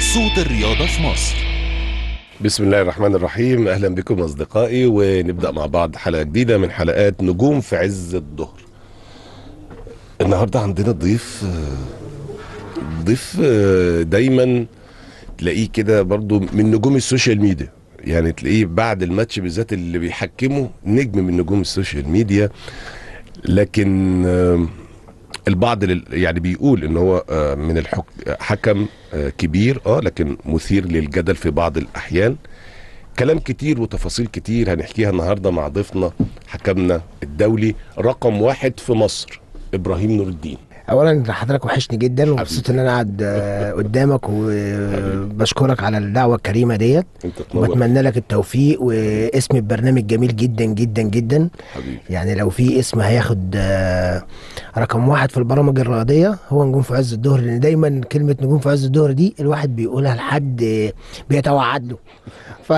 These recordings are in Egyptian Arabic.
صوت الرياضة في مصر بسم الله الرحمن الرحيم اهلا بكم اصدقائي ونبدا مع بعض حلقه جديده من حلقات نجوم في عز الظهر النهارده عندنا ضيف آه، ضيف آه، دايما تلاقيه كده برضو من نجوم السوشيال ميديا يعني تلاقيه بعد الماتش بالذات اللي بيحكمه نجم من نجوم السوشيال ميديا لكن آه، البعض لل- يعني بيقول ان هو آه، من الحك... حكم آه، كبير اه لكن مثير للجدل في بعض الاحيان كلام كتير وتفاصيل كتير هنحكيها النهارده مع ضيفنا حكمنا الدولي رقم واحد في مصر ابراهيم نور الدين اولا حضرتك وحشني جدا ومبسوط ان انا قاعد آه، قدامك وبشكرك على الدعوه الكريمه ديت انت تنور وبتمنى لك التوفيق واسم البرنامج جميل جدا جدا جدا حبيبي يعني لو في اسم هياخد آه، رقم واحد في البرامج الرياضيه هو نجوم في عز الظهر لان دايما كلمه نجوم في عز الظهر دي الواحد بيقولها لحد آه، بيتوعد له ف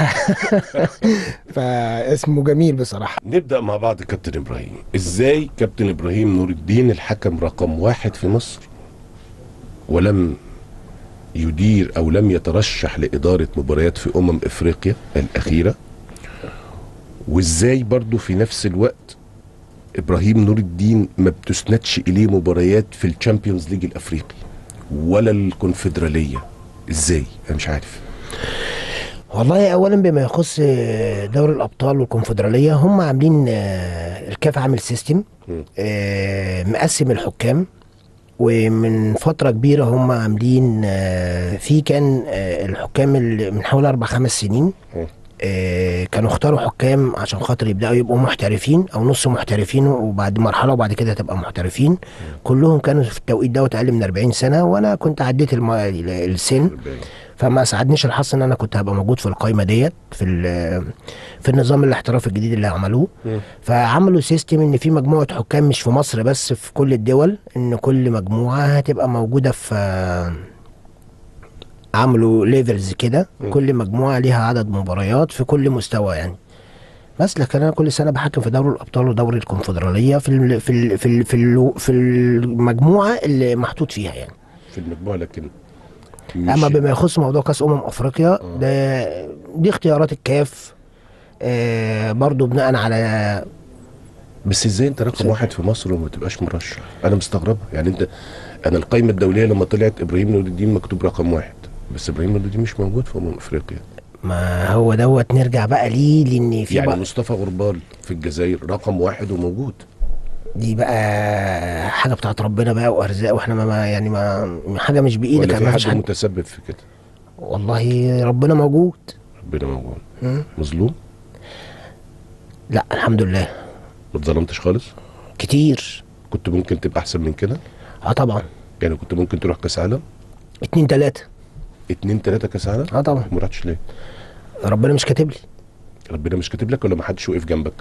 فاسمه جميل بصراحه نبدا مع بعض كابتن ابراهيم ازاي كابتن ابراهيم نور الدين الحكم رقم واحد في مصر ولم يدير او لم يترشح لاداره مباريات في امم افريقيا الاخيره وازاي برضو في نفس الوقت ابراهيم نور الدين ما بتسندش اليه مباريات في الشامبيونز ليج الافريقي ولا الكونفدراليه ازاي انا مش عارف والله اولا بما يخص دوري الابطال والكونفدراليه هم عاملين آه، الكاف عامل سيستم مم. آه، مقسم الحكام ومن فتره كبيره هم عاملين آه، في كان آه، الحكام اللي من حوالي اربع خمس سنين مم. آه، كانوا اختاروا حكام عشان خاطر يبداوا يبقوا محترفين او نص محترفين وبعد مرحله وبعد كده تبقى محترفين كلهم كانوا في التوقيت دوت اقل من 40 سنه وانا كنت عديت الم- السن فما ساعدنيش الحظ ان انا كنت هبقى موجود في القائمه ديت في ال- في النظام الاحترافي الجديد اللي عملوه مم. فعملوا سيستم ان في مجموعه حكام مش في مصر بس في كل الدول ان كل مجموعه هتبقى موجوده في عملوا ليفلز كده مم. كل مجموعه ليها عدد مباريات في كل مستوى يعني بس لكن انا كل سنه بحكم في دوري الابطال ودوري الكونفدراليه في ال في ال في ال في, ال في المجموعه اللي محطوط فيها يعني في المجموعه لكن اما مش- بما يخص موضوع كاس امم افريقيا آه. ده دي اختيارات الكاف آه برضو بناء على بس ازاي انت رقم واحد في مصر وما تبقاش مرشح انا مستغربها يعني انت انا القائمه الدوليه لما طلعت ابراهيم نور الدين مكتوب رقم واحد بس ابراهيم نور الدين مش موجود في امم افريقيا ما هو دوت نرجع بقى ليه لان في يعني بقى مصطفى غربال في الجزائر رقم واحد وموجود دي بقى حاجه بتاعت ربنا بقى وارزاق واحنا ما- ما يعني ما حاجه مش بايدك ولا يعني في ما فيش حد حد متسبب في كده والله ربنا موجود ربنا موجود مم. مظلوم لا الحمد لله ما اتظلمتش خالص كتير كنت ممكن تبقى احسن من كده اه طبعا يعني كنت ممكن تروح كاس عالم اتنين تلاته اتنين تلاته كاس عالم اه طبعا ما رحتش ليه ربنا مش كاتب لي ربنا مش كاتب لك ولا ما حدش وقف جنبك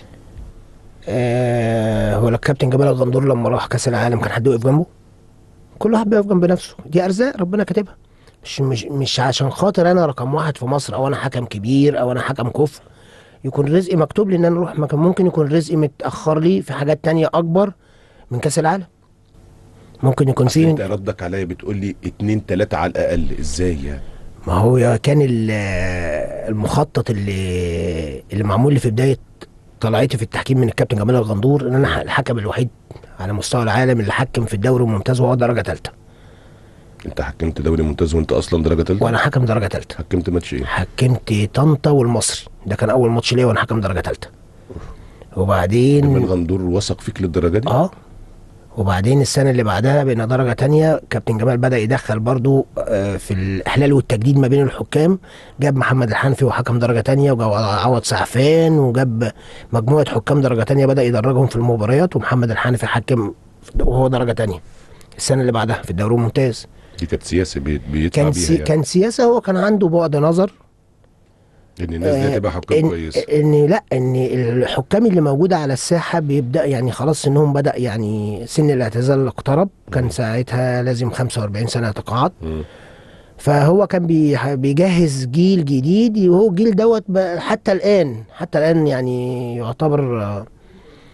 آه هو الكابتن جمال الغندور لما راح كاس العالم كان حد واقف جنبه كل واحد بيقف جنب نفسه دي ارزاق ربنا كاتبها مش مش مش عشان خاطر انا رقم واحد في مصر او انا حكم كبير او انا حكم كفء يكون رزقي مكتوب لي ان انا اروح مكان ممكن يكون رزقي متاخر لي في حاجات تانية اكبر من كاس العالم ممكن يكون اصل انت في ردك عليا بتقول لي اتنين تلاته على الاقل ازاي يعني ما هو كان ال- المخطط اللي اللي معمول لي في بدايه طلعتي في التحكيم من الكابتن جمال الغندور ان انا الحكم الوحيد على مستوى العالم اللي حكم في الدوري الممتاز وهو درجه ثالثه انت حكمت دوري ممتاز وانت اصلا درجه ثالثه وانا حكم درجه ثالثه حكمت ماتش ايه حكمت طنطا والمصري ده كان اول ماتش ليا وانا حكم درجه ثالثه جمال وبعدين غندور وثق فيك للدرجه دي اه وبعدين السنه اللي بعدها بقينا درجه تانية كابتن جمال بدا يدخل برضو آه، في الاحلال والتجديد ما بين الحكام جاب محمد الحنفي وحكم درجه تانية وجاب عوض سعفان وجاب مجموعه حكام درجه تانية بدا يدرجهم في المباريات ومحمد الحنفي حكم وهو درجه تانية السنه اللي بعدها في الدوري الممتاز دي كانت سياسه بي- بيدفع كان بيها سي يعني. كان سياسه هو كان عنده بعد نظر ان الناس دي آه، تبقى حكام إن كويس ان لا ان الحكام اللي موجوده على الساحه بيبدا يعني خلاص سنهم بدا يعني سن الاعتزال اقترب كان ساعتها لازم 45 سنه يتقاعد مم. فهو كان بي- بيجهز جيل جديد وهو الجيل دوت ب- حتى الان حتى الان يعني يعتبر آه،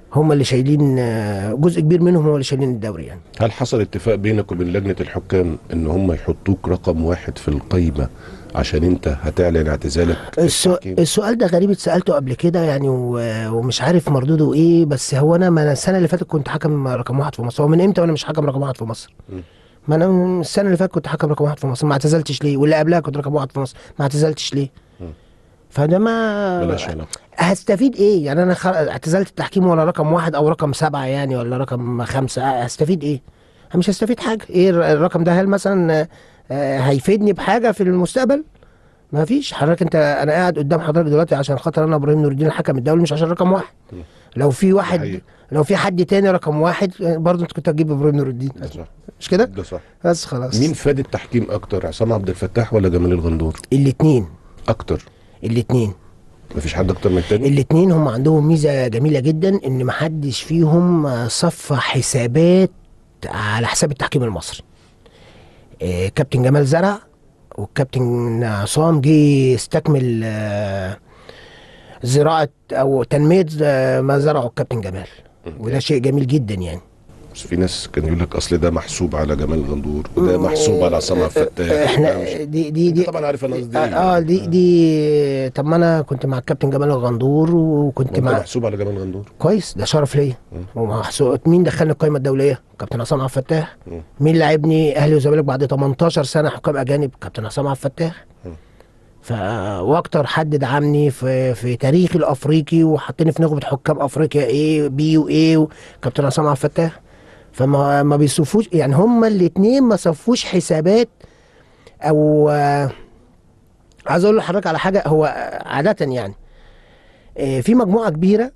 هم اللي شايلين آه، جزء كبير منهم هو اللي شايلين الدوري يعني هل حصل اتفاق بينك وبين لجنه الحكام ان هم يحطوك رقم واحد في القايمه عشان انت هتعلن اعتزالك السو... التحكيم؟ السؤال ده غريب اتسالته قبل كده يعني و... ومش عارف مردوده ايه بس هو انا ما أنا السنه اللي فاتت كنت حكم رقم واحد في مصر هو من امتى وانا مش حكم رقم واحد في مصر مم. ما انا من السنه اللي فاتت كنت حكم رقم واحد في مصر ما اعتزلتش ليه واللي قبلها كنت رقم واحد في مصر ما اعتزلتش ليه مم. فده ما ملهاش علاقه هستفيد ايه يعني انا خ... اعتزلت التحكيم ولا رقم واحد او رقم سبعة يعني ولا رقم خمسة هستفيد ايه أنا مش هستفيد حاجة ايه الر- الرقم ده هل مثلا آه، هيفيدني بحاجة في المستقبل ما فيش حضرتك انت انا قاعد قدام حضرتك دلوقتي عشان خاطر انا ابراهيم نور الدين الحكم الدولي مش عشان رقم واحد لو في واحد حقيقي. لو في حد تاني رقم واحد برضه انت كنت هتجيب ابراهيم نور الدين ده صح مش كده ده صح بس خلاص مين فاد التحكيم اكتر عصام عبد الفتاح ولا جمال الغندور الاتنين اكتر الاتنين مفيش حد اكتر من التاني الاتنين هم عندهم ميزه جميله جدا ان محدش فيهم صفى حسابات على حساب التحكيم المصري آه، كابتن جمال زرع والكابتن عصام جه استكمل آه، زراعه او تنميه آه، ما زرعه الكابتن جمال وده شيء جميل جدا يعني بس في ناس كان يقول لك اصل ده محسوب على جمال الغندور وده محسوب على عصام عبد الفتاح ده احنا مش- دي دي انت دي طبعا عارف انا قصدي اه ايه آه، دي دي طب ما انا كنت مع الكابتن جمال الغندور وكنت وانت مع محسوب على جمال الغندور كويس ده شرف ليا ومحسوب مين دخلني القائمه الدوليه كابتن عصام عبد الفتاح مم. مين لعبني اهلي وزمالك بعد 18 سنه حكام اجانب كابتن عصام عبد الفتاح ف واكتر حد دعمني في في تاريخي الافريقي وحطني في نخبه حكام افريقيا ايه بي وايه كابتن عصام عبد الفتاح فما ما بيصفوش يعني هما الاثنين ما صفوش حسابات او آه، عايز اقول لحضرتك على حاجه هو عاده يعني آه، في مجموعه كبيره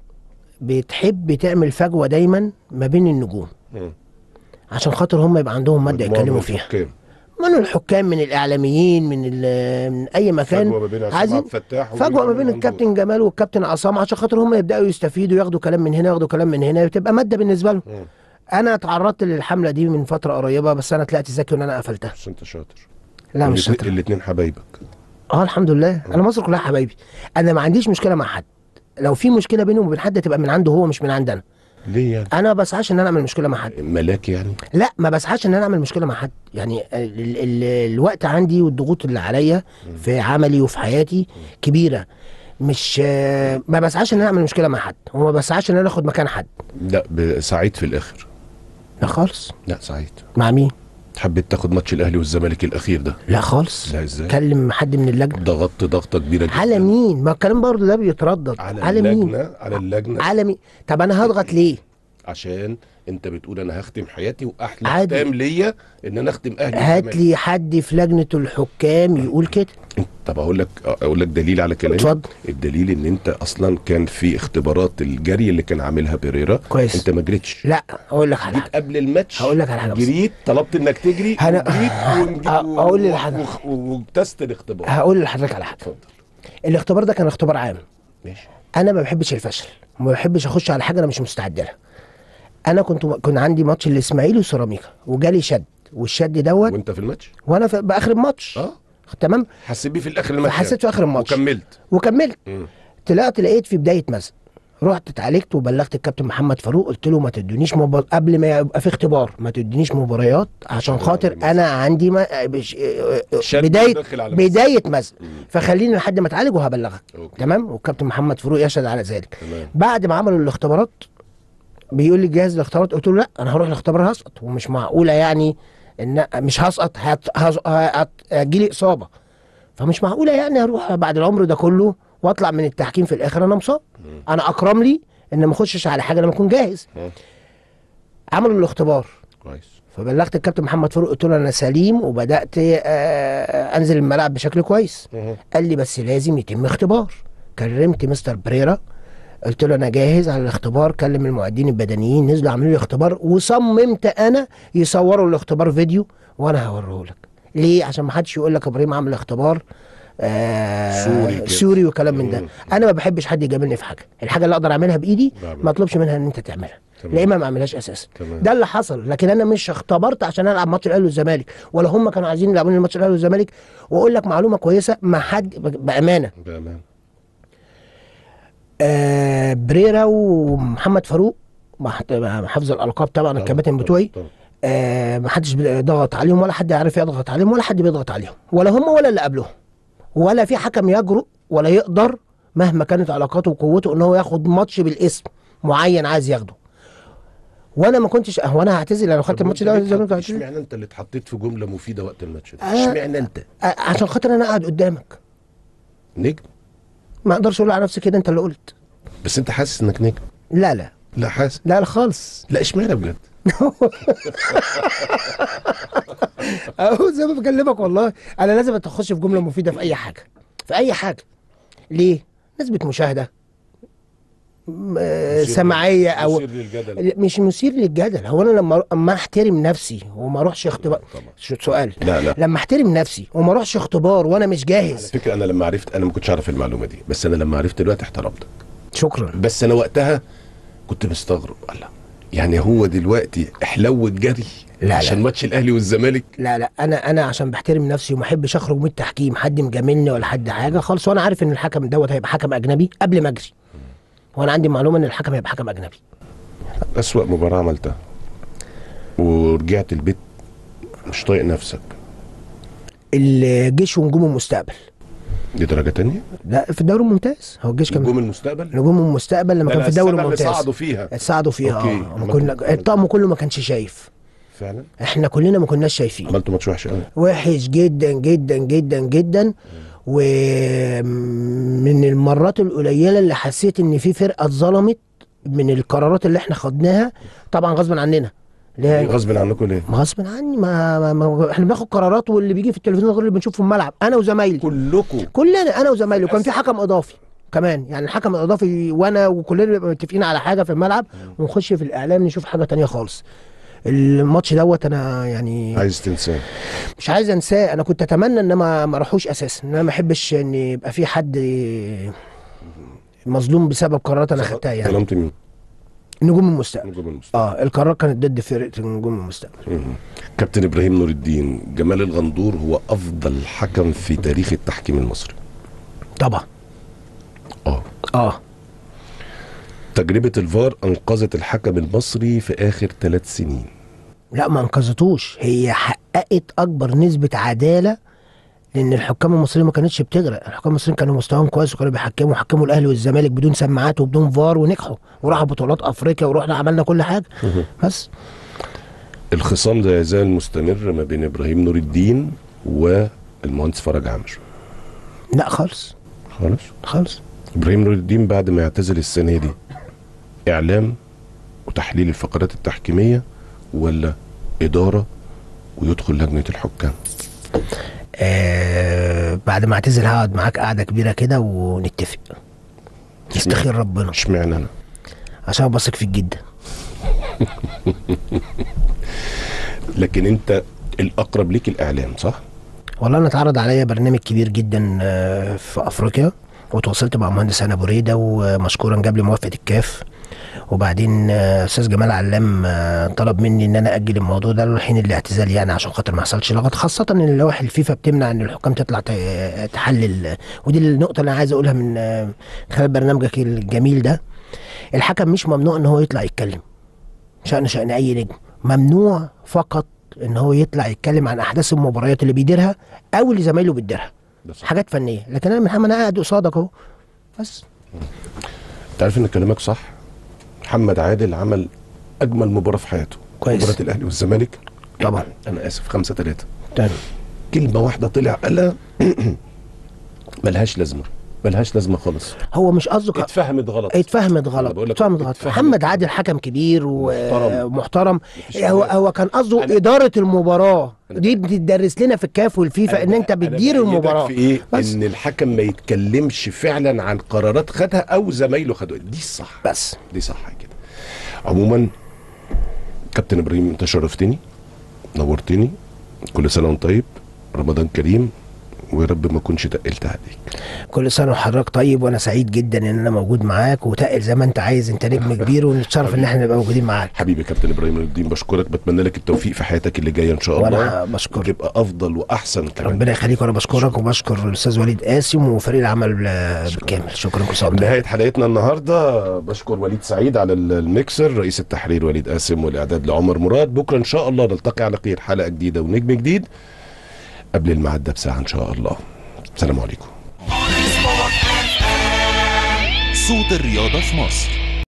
بتحب تعمل فجوه دايما ما بين النجوم مم. عشان خاطر هم يبقى عندهم ماده مجموعة يتكلموا من فيها الحكام. من الحكام من الاعلاميين من, ال- من اي مكان فجوه ما بين عصام عايزين عبد الفتاح وبين فجوه ما جمال بين الغندور. الكابتن جمال والكابتن عصام عشان خاطر هم يبداوا يستفيدوا ياخدوا كلام من هنا ياخدوا كلام من هنا بتبقى ماده بالنسبه لهم مم. انا اتعرضت للحمله دي من فتره قريبه بس انا طلعت ذكي وان انا قفلتها بس انت شاطر لا مش الاتنين- شاطر الاتنين حبايبك اه الحمد لله انا مصر كلها حبايبي انا ما عنديش مشكله مع حد لو في مشكله بينهم وبين حد تبقى من عنده هو مش من عندنا ليه يعني انا ما بسعاش ان انا اعمل مشكله مع حد ملاك يعني لا ما بسعاش ان انا اعمل مشكله مع حد يعني ال ال ال الوقت عندي والضغوط اللي عليا في عملي وفي حياتي كبيره مش آه، ما بسعاش ان انا اعمل مشكله مع حد وما بسعاش ان انا اخد مكان حد لا ب- سعيد في الاخر لا خالص لا سعيد مع مين حبيت تاخد ماتش الاهلي والزمالك الاخير ده لا خالص لا ازاي كلم حد من اللجنه ضغطت ضغطه كبيره جدا على مين ما الكلام برضه ده بيتردد على, على مين اللجنه على اللجنه على مين طب انا هضغط ليه عشان انت بتقول انا هختم حياتي واحلى عادي. ختام ليا ان انا اختم اهلي هات والزمالك. لي حد في لجنه الحكام يقول كده طب اقول لك اقول لك دليل على كلامي اتفضل. الدليل ان انت اصلا كان في اختبارات الجري اللي كان عاملها بيريرا كويس. انت ما جريتش لا اقول لك على جيت حاجه قبل الماتش هقول لك على حاجة بس. جريت طلبت انك تجري هن- وجريت ونج- أ- أقول لك حاجة. و- و- واجتزت الاختبار هقول لحضرتك على حاجه اتفضل الاختبار ده كان اختبار عام ماشي انا ما بحبش الفشل وما بحبش اخش على حاجه انا مش مستعد لها انا كنت كان عندي ماتش الاسماعيلي وسيراميكا وجالي شد والشد دوت وانت في الماتش وانا في باخر الماتش اه تمام حسيت بيه في الاخر الماتش فحسيت في اخر الماتش وكملت وكملت مم. طلعت لقيت في بدايه مزق رحت اتعالجت وبلغت الكابتن محمد فاروق قلت له ما تدونيش مبار... قبل ما يبقى في اختبار ما تدونيش مباريات عشان عشان خاطر عندي مزق. انا عندي ما... بش... شد بدايه وداخل على مزق. بدايه مزق فخليني لحد ما اتعالج وهبلغك أوكي. تمام والكابتن محمد فاروق يشهد على ذلك تمام بعد ما عملوا الاختبارات بيقول لي جهاز الاختبارات قلت له لا انا هروح الاختبار هسقط ومش معقوله يعني ان مش هسقط هت... هز... هت... هتجيلي اصابه فمش معقوله يعني اروح بعد العمر ده كله واطلع من التحكيم في الاخر انا مصاب انا اكرم لي ان ما اخشش على حاجه لما اكون جاهز مم. عملوا الاختبار كويس فبلغت الكابتن محمد فاروق قلت له انا سليم وبدات آه، انزل الملعب بشكل كويس مم. قال لي بس لازم يتم اختبار كلمت مستر بريرا قلت له انا جاهز على الاختبار كلم المعدين البدنيين نزلوا عملوا لي اختبار وصممت انا يصوروا الاختبار فيديو وانا هوريه لك ليه عشان ما حدش يقول لك ابراهيم عمل اختبار آه سوري كده. سوري وكلام من ده مم. انا ما بحبش حد يجاملني في حاجه الحاجه اللي اقدر اعملها بايدي بعمل. ما اطلبش منها ان انت تعملها تمام. لا اما ما اعملهاش اساسا تمام. ده اللي حصل لكن انا مش اختبرت عشان العب ماتش الاهلي والزمالك ولا هم كانوا عايزين يلعبوني ماتش الاهلي والزمالك واقول لك معلومه كويسه ما حد بامانه بامان آه بريرا ومحمد فاروق مع مع حفظ الالقاب طبعا الكباتن طبعاً، بتوعي طبعاً. آه ما حدش بيضغط عليهم ولا حد يعرف يضغط عليهم ولا حد بيضغط عليهم ولا هم ولا اللي قبلهم ولا في حكم يجرؤ ولا يقدر مهما كانت علاقاته وقوته ان هو ياخد ماتش بالاسم معين عايز ياخده وانا ما كنتش هو انا هعتزل انا لو خدت طب الماتش وأنت ده ليه زي ما اتحط- انت هتعتزل. اشمعنى انت اللي اتحطيت في جمله مفيده وقت الماتش ده آه. اشمعنى انت آه، عشان خاطر انا قاعد قدامك نجم ما اقدرش اقول على نفسي كده انت اللي قلت بس انت حاسس انك نجم لا لا لا حاسس لا لا خالص لا اشمعنى بجد اهو زي ما بكلمك والله انا لازم تخش في جمله مفيده في اي حاجه في اي حاجه ليه نسبه مشاهده م- آه، مثير- سماعيه او مثير للجدل مش مثير للجدل هو انا لما اما احترم نفسي وما اروحش اختبار طبعا. شو- سؤال لا لا لما احترم نفسي وما اروحش اختبار وانا مش على جاهز فكره انا لما عرفت انا ما كنتش اعرف المعلومه دي بس انا لما عرفت دلوقتي احترمتك شكرا بس انا وقتها كنت مستغرب الله يعني هو دلوقتي احلو الجري لا، لا. عشان ماتش الاهلي والزمالك لا لا انا انا عشان بحترم نفسي وما احبش اخرج من التحكيم حد مجاملني ولا حد حاجه خالص وانا عارف ان الحكم دوت هيبقى حكم اجنبي قبل ما اجري وانا عندي معلومه ان الحكم هيبقى حكم اجنبي اسوأ مباراه عملتها ورجعت البيت مش طايق نفسك الجيش ونجوم المستقبل دي درجه تانية لا في الدوري الممتاز هو الجيش كان نجوم المستقبل نجوم المستقبل لما لا، كان لا، في الدوري السبع اللي الممتاز صعدوا فيها صعدوا فيها أوكي. اه ما عملتوا- كنا الطقم كله ما كانش شايف فعلا احنا كلنا ما كناش شايفين عملتوا ماتش وحش قوي وحش جدا جدا جدا جدا ومن المرات القليله اللي حسيت ان في فرقه اتظلمت من القرارات اللي احنا خدناها طبعا غصب عننا اللي هي غصب عنكم ليه ما غصب عني ما, ما, ما احنا بناخد قرارات واللي بيجي في التلفزيون غير اللي بنشوفه في الملعب انا وزمايلي كلكم كلنا انا وزمايلي وكان في حكم اضافي كمان يعني الحكم الاضافي وانا وكلنا بنبقى متفقين على حاجه في الملعب ونخش في الاعلام نشوف حاجه تانية خالص الماتش دوت انا يعني عايز تنساه مش عايز انساه انا كنت اتمنى ان ما ما اروحوش اساسا ان انا ما احبش ان يبقى في حد مظلوم بسبب قرارات انا خدتها يعني ظلمت مين؟ نجوم المستقبل نجوم المستقبل اه القرار كانت ضد فرقه نجوم المستقبل مم. كابتن ابراهيم نور الدين جمال الغندور هو افضل حكم في تاريخ التحكيم المصري طبعا اه اه تجربة الفار أنقذت الحكم المصري في آخر ثلاث سنين لا ما انقذتوش هي حققت اكبر نسبه عداله لان الحكام المصريين ما كانتش بتغرق الحكام المصريين كانوا مستواهم كويس وكانوا بيحكموا حكموا الاهلي والزمالك بدون سماعات وبدون فار ونجحوا وراحوا بطولات افريقيا ورحنا عملنا كل حاجه بس الخصام لا يزال مستمر ما بين إبراهيم نور الدين والمهندس فرج عامر لا خالص خلاص خالص إبراهيم نور الدين بعد ما يعتزل السنة دي إعلام وتحليل الفقرات التحكيمية ولا إدارة ويدخل لجنة الحكام آه بعد ما اعتزل هقعد معاك قعده كبيره كده ونتفق نستخير ربنا اشمعنى أنا عشان بثق فيك جدا لكن أنت الأقرب ليك الإعلام صح؟ والله انا اتعرض عليا برنامج كبير جدا آه، في افريقيا وتواصلت مع مهندس انا بريده ومشكورا جاب لي موافقه الكاف وبعدين آه، استاذ جمال علام آه، طلب مني ان انا اجل الموضوع ده لحين الاعتزال يعني عشان خاطر ما يحصلش لغط خاصه ان لوائح الفيفا بتمنع ان الحكام تطلع ت- تحلل ودي النقطه اللي انا عايز اقولها من آه، خلال برنامجك الجميل ده الحكم مش ممنوع ان هو يطلع يتكلم شأن شأن أي نجم ممنوع فقط إن هو يطلع يتكلم عن أحداث المباريات اللي بيديرها أو اللي زمايله بيديرها ده صح. حاجات فنية لكن أنا محمد أنا قاعد قصادك أهو بس أنت عارف إن كلامك صح؟ محمد عادل عمل أجمل مباراة في حياته كويس. مباراة الأهلي والزمالك طبعا. أنا آسف خمسة ثلاثة تاني كلمة واحدة طلع قالها ملهاش لازمة ملهاش لازمة خالص هو مش قصده ك- اتفهمت غلط اتفهمت أنا غلط بقول لك اتفهمت غلط اتفهمت. محمد عادل حكم كبير محترم. ومحترم مفيش هو خلاف. هو كان قصده أنا- إدارة المباراة أنا- دي بتدرس لنا في الكاف والفيفا أنا إن بقى- أنت أنا بتدير بأيدك المباراة في ايه بس. ان الحكم ما يتكلمش فعلا عن قرارات خدها او زمايله خدوها دي الصح بس دي صح كده عموما كابتن ابراهيم انت شرفتني نورتني كل سنه وانت طيب رمضان كريم ويا رب ما اكونش تقلت عليك كل سنه وحضرتك طيب وانا سعيد جدا ان انا موجود معاك وتقل زي ما انت عايز انت نجم كبير ونتشرف ان احنا نبقى موجودين معاك حبيبي كابتن ابراهيم الدين بشكرك بتمنى لك التوفيق في حياتك اللي جايه ان شاء الله وانا بشكرك وتبقى افضل واحسن كمان ربنا يخليك وانا بشكرك وبشكر الاستاذ وليد قاسم وفريق العمل آه، بالكامل شكرا كل سنه وأنت طيب. نهاية حلقتنا النهاردة بشكر وليد سعيد على ال- الميكسر رئيس التحرير وليد قاسم والإعداد لعمر مراد بكرة إن شاء الله نلتقي على خير حلقة جديدة ونجم جديد قبل الميعاد ده بساعة إن شاء الله السلام عليكم صوت الرياضة في مصر